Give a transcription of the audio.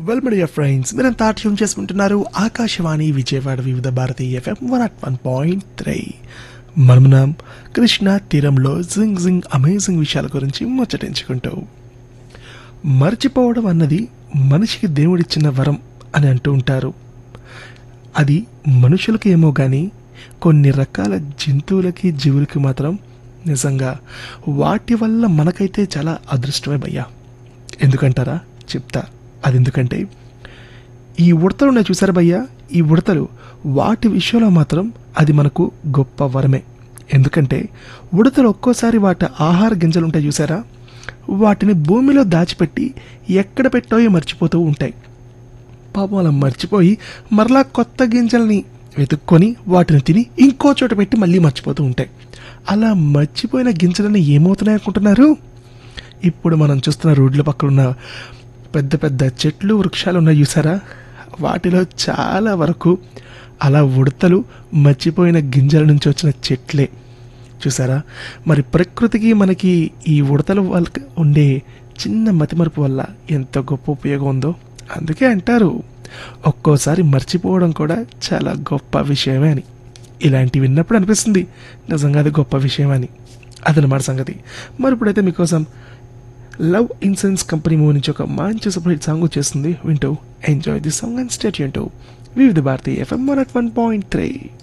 well my dear friends మీరంతా tune చేసుకుంటున్నారు Akashvani Vijayawada Vividh Bharati FM one at one point three మనమునాం కృష్ణా తీరంలో జింగ్ జింగ్ అమేజింగ్ విషయాల గురించి ముచ్చటించుకుంటూ మర్చిపోవడం అన్నది మనిషికి దేవుడిచ్చిన వరం అని అంటూ ఉంటారు అది మనుషులకి ఏమో కానీ కొన్ని రకాల జంతువులకి జీవులకి మాత్రం నిజంగా వాటి వల్ల మనకైతే చాలా అదృష్టమే భయ్యా ఎందుకంటారా చెప్తా అది ఎందుకంటే ఈ ఉడతలు ఉన్నాయి చూసారా భయ్యా ఈ ఉడతలు వాటి విషయంలో మాత్రం అది మనకు గొప్ప వరమే ఎందుకంటే ఉడతలు ఒక్కోసారి వాటి ఆహార గింజలు ఉంటాయి చూసారా వాటిని భూమిలో దాచిపెట్టి ఎక్కడ పెట్టాయో మర్చిపోతూ ఉంటాయి పాపం అలా మర్చిపోయి మరలా కొత్త గింజల్ని వెతుక్కొని వాటిని తిని ఇంకో చోట పెట్టి మళ్ళీ మర్చిపోతూ ఉంటాయి అలా మర్చిపోయిన గింజలని ఏమవుతున్నాయి అనుకుంటున్నారు ఇప్పుడు మనం చూస్తున్న రోడ్ల పక్కన ఉన్న పెద్ద పెద్ద చెట్లు వృక్షాలు ఉన్నాయి చూసారా వాటిలో చాలా వరకు అలా ఉడతలు మర్చిపోయిన గింజల నుంచి వచ్చిన చెట్లే చూసారా మరి ప్రకృతికి మనకి ఈ ఉడతల వల్ల ఉండే చిన్న మతిమరుపు వల్ల ఎంత గొప్ప ఉపయోగం ఉందో అందుకే అంటారు ఒక్కోసారి మర్చిపోవడం కూడా చాలా గొప్ప విషయమే అని ఇలాంటివి విన్నప్పుడు అనిపిస్తుంది నిజంగా అది గొప్ప విషయం అని అదనమాట సంగతి మరి ఇప్పుడైతే మీకోసం లవ్ ఇన్సెన్స్ కంపెనీ మూవీ నుంచి ఒక మంచి సూపర్ హిట్ సాంగ్ వచ్చేస్తుంది వింటూ enjoy the song and state Vividh Bharati FM one at one point three